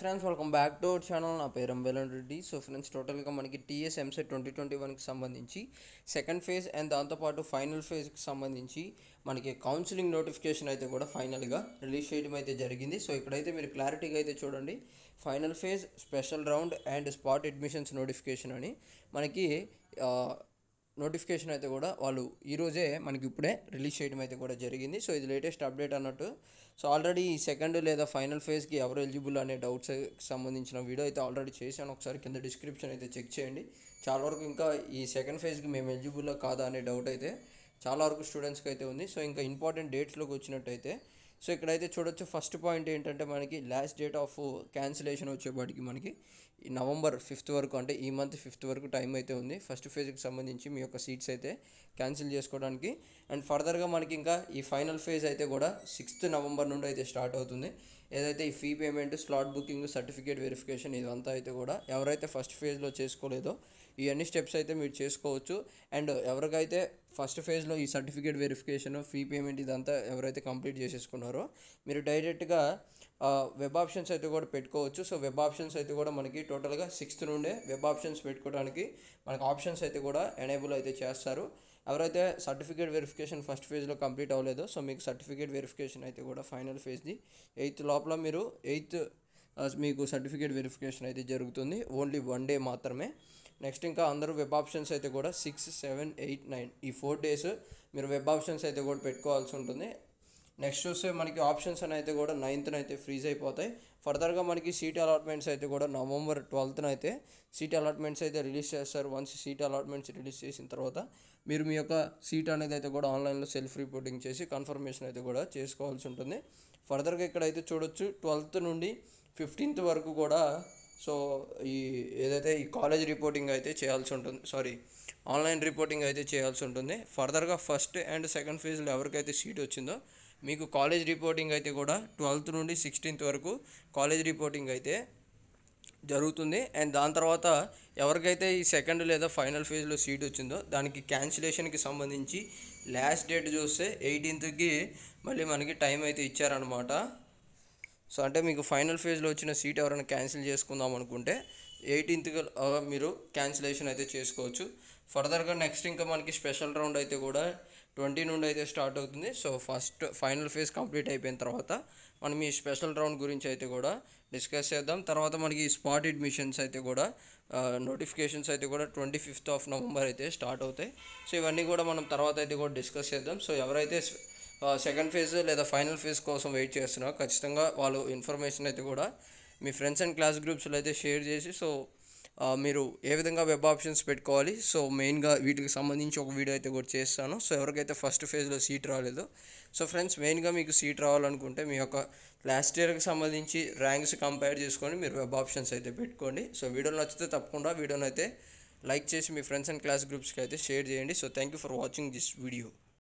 friends welcome back to our channel నా పేరు అంబేలన్ Reddy so friends టోటల్గా మనకి టీఎస్ ఎంసెట్ ట్వంటీ ట్వంటీ వన్కి సంబంధించి సెకండ్ ఫేజ్ అండ్ దాంతోపాటు ఫైనల్ ఫేజ్కి సంబంధించి మనకి కౌన్సిలింగ్ నోటిఫికేషన్ అయితే కూడా ఫైనల్గా రిలీజ్ చేయడం అయితే జరిగింది సో ఇక్కడైతే మీరు క్లారిటీగా అయితే చూడండి final phase special round and spot admissions notification అని మనకి ఆ, నోటిఫికేషన్ అయితే కూడా వాళ్ళు ఈరోజే మనకి ఇప్పుడే రిలీజ్ చేయడం అయితే కూడా జరిగింది సో ఇది లేటెస్ట్ అప్డేట్ అన్నట్టు సో ఆల్రెడీ ఈ సెకండ్ లేదా ఫైనల్ ఫేజ్కి ఎవరు ఎలిజిబుల్ అనే డౌట్స్ సంబంధించిన వీడియో అయితే ఆల్రెడీ చేశాను ఒకసారి కింద డిస్క్రిప్షన్ అయితే చెక్ చేయండి చాలా వరకు ఇంకా ఈ సెకండ్ ఫేజ్కి మేము ఎలిజిబుల్ కాదా అనే డౌట్ అయితే చాలా వరకు స్టూడెంట్స్కి అయితే ఉంది సో ఇంకా ఇంపార్టెంట్ డేట్స్లోకి వచ్చినట్టయితే సో ఇక్కడైతే చూడొచ్చు ఫస్ట్ పాయింట్ ఏంటంటే మనకి లాస్ట్ డేట్ ఆఫ్ క్యాన్సిలేషన్ వచ్చేపాటికి మనకి ఈ నవంబర్ ఫిఫ్త్ వరకు అంటే ఈ మంత్ ఫిఫ్త్ వరకు టైం అయితే ఉంది ఫస్ట్ ఫేజ్కి సంబంధించి మీ యొక్క సీట్స్ అయితే క్యాన్సిల్ చేసుకోవడానికి అండ్ ఫర్దర్గా మనకి ఇంకా ఈ ఫైనల్ ఫేజ్ అయితే కూడా సిక్స్త్ నవంబర్ నుండి అయితే స్టార్ట్ అవుతుంది ఏదైతే ఈ fee payment slot booking certificate verification ఇదంతా అయితే కూడా ఎవరైతే ఫస్ట్ ఫేజ్లో చేసుకోలేదో ఈ అన్ని స్టెప్స్ అయితే మీరు చేసుకోవచ్చు అండ్ ఎవరికైతే ఫస్ట్ ఫేజ్లో ఈ సర్టిఫికేట్ వెరిఫికేషన్ ఫీ పేమెంట్ ఇదంతా ఎవరైతే కంప్లీట్ చేసేసుకున్నారో మీరు డైరెక్ట్గా వెబ్ ఆప్షన్స్ అయితే కూడా పెట్టుకోవచ్చు సో వెబ్ ఆప్షన్స్ అయితే కూడా మనకి టోటల్గా సిక్స్త్ నుండే వెబ్ ఆప్షన్స్ పెట్టుకోవడానికి మనకి ఆప్షన్స్ అయితే కూడా ఎనేబుల్ అయితే చేస్తారు ఎవరైతే సర్టిఫికేట్ వెరిఫికేషన్ ఫస్ట్ ఫేజ్లో కంప్లీట్ అవ్వలేదో సో మీకు సర్టిఫికేట్ వెరిఫికేషన్ అయితే కూడా ఫైనల్ ఫేజ్ది ఎయిత్ లోపల మీరు ఎయిత్ మీకు సర్టిఫికేట్ వెరిఫికేషన్ అయితే జరుగుతుంది ఓన్లీ వన్ డే మాత్రమే నెక్స్ట్ ఇంకా అందరూ వెబ్ ఆప్షన్స్ అయితే కూడా సిక్స్ సెవెన్ ఎయిట్ నైన్ ఈ ఫోర్ డేస్ మీరు వెబ్ ఆప్షన్స్ అయితే కూడా పెట్టుకోవాల్సి ఉంటుంది నెక్స్ట్ చూస్తే మనకి ఆప్షన్స్ అని అయితే కూడా నైన్త్న అయితే ఫ్రీజ్ అయిపోతాయి ఫర్దర్గా మనకి సీట్ అలాట్మెంట్స్ అయితే కూడా నవంబర్ ట్వెల్త్న అయితే సీట్ అలాట్మెంట్స్ అయితే రిలీజ్ చేస్తారు వన్స్ సీట్ అలాట్మెంట్స్ రిలీజ్ చేసిన తర్వాత మీరు మీ యొక్క సీట్ అనేది అయితే కూడా ఆన్లైన్లో సెల్ఫ్ రిపోర్టింగ్ చేసి కన్ఫర్మేషన్ అయితే కూడా చేసుకోవాల్సి ఉంటుంది ఫర్దర్గా ఇక్కడ అయితే చూడొచ్చు ట్వెల్త్ నుండి ఫిఫ్టీన్త్ వరకు కూడా సో ఈ ఏదైతే ఈ కాలేజ్ రిపోర్టింగ్ అయితే చేయాల్సి ఉంటుంది సారీ ఆన్లైన్ రిపోర్టింగ్ అయితే చేయాల్సి ఉంటుంది ఫర్దర్గా ఫస్ట్ అండ్ సెకండ్ ఫేజ్లో ఎవరికైతే సీట్ వచ్చిందో మీకు కాలేజ్ రిపోర్టింగ్ అయితే కూడా ట్వెల్త్ నుండి సిక్స్టీన్త్ వరకు కాలేజ్ రిపోర్టింగ్ అయితే జరుగుతుంది అండ్ దాని తర్వాత ఎవరికైతే ఈ సెకండ్ లేదా ఫైనల్ ఫేజ్లో సీట్ వచ్చిందో దానికి క్యాన్సిలేషన్కి సంబంధించి లాస్ట్ డేట్ చూస్తే ఎయిటీన్త్కి మళ్ళీ మనకి టైం అయితే ఇచ్చారనమాట సో అంటే మీకు ఫైనల్ ఫేజ్లో వచ్చిన సీట్ ఎవరైనా క్యాన్సిల్ చేసుకుందాం అనుకుంటే ఎయిటీన్త్కి మీరు క్యాన్సిలేషన్ అయితే చేసుకోవచ్చు ఫర్దర్గా నెక్స్ట్ ఇంకా మనకి స్పెషల్ రౌండ్ అయితే కూడా ట్వంటీ నుండి అయితే స్టార్ట్ అవుతుంది so first final phase complete అయిపోయిన తర్వాత మనం ఈ స్పెషల్ రౌండ్ గురించి అయితే కూడా డిస్కస్ చేద్దాం తర్వాత మనకి స్పాట్ అడ్మిషన్స్ అయితే కూడా నోటిఫికేషన్స్ అయితే కూడా ట్వంటీ ఫిఫ్త్ ఆఫ్ నవంబర్ అయితే స్టార్ట్ అవుతాయి సో ఇవన్నీ కూడా మనం తర్వాత అయితే కూడా డిస్కస్ చేద్దాం సో ఎవరైతే సెకండ్ ఫేజ్ లేదా ఫైనల్ ఫేజ్ కోసం వెయిట్ చేస్తున్నారో ఖచ్చితంగా వాళ్ళు ఇన్ఫర్మేషన్ అయితే కూడా మీ ఫ్రెండ్స్ అండ్ క్లాస్ గ్రూప్స్లో అయితే షేర్ చేసి సో ఆ, మీరు ఏ విధంగా వెబ్ ఆప్షన్స్ పెట్టుకోవాలి సో మెయిన్గా వీటికి సంబంధించి ఒక వీడియో అయితే కూడా చేస్తాను సో ఎవరికైతే ఫస్ట్ ఫేజ్లో సీట్ రాలేదో సో ఫ్రెండ్స్ మెయిన్గా మీకు సీట్ రావాలనుకుంటే మీ యొక్క లాస్ట్ ఇయర్కి సంబంధించి ర్యాంక్స్ కంపేర్ చేసుకొని మీరు వెబ్ ఆప్షన్స్ అయితే పెట్టుకోండి సో వీడియోలు నచ్చితే తప్పకుండా వీడియోని అయితే లైక్ చేసి మీ ఫ్రెండ్స్ అండ్ క్లాస్ గ్రూప్స్కి అయితే షేర్ చేయండి so thank you for watching this video